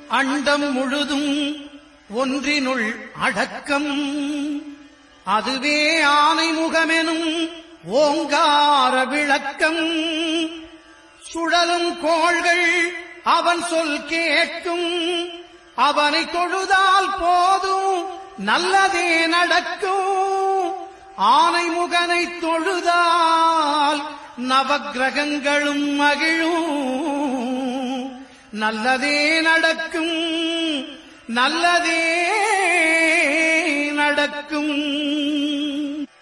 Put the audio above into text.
அண்டம் முழுதும் ஒன்றினுள் அடக்கம் அதுவே ஆனைமுகமெனும் ஓங்கார விளக்கம் சுழலும் கோள்கள் அவன் சொல் கேட்கும் அவனை தொழுதால் போதும் நல்லதே நடக்கும் ஆனைமுகனை தொழுதால் நவக்கிரகங்களும் மகிழும் நல்லதே நடக்கும் நல்லதே நடக்கும்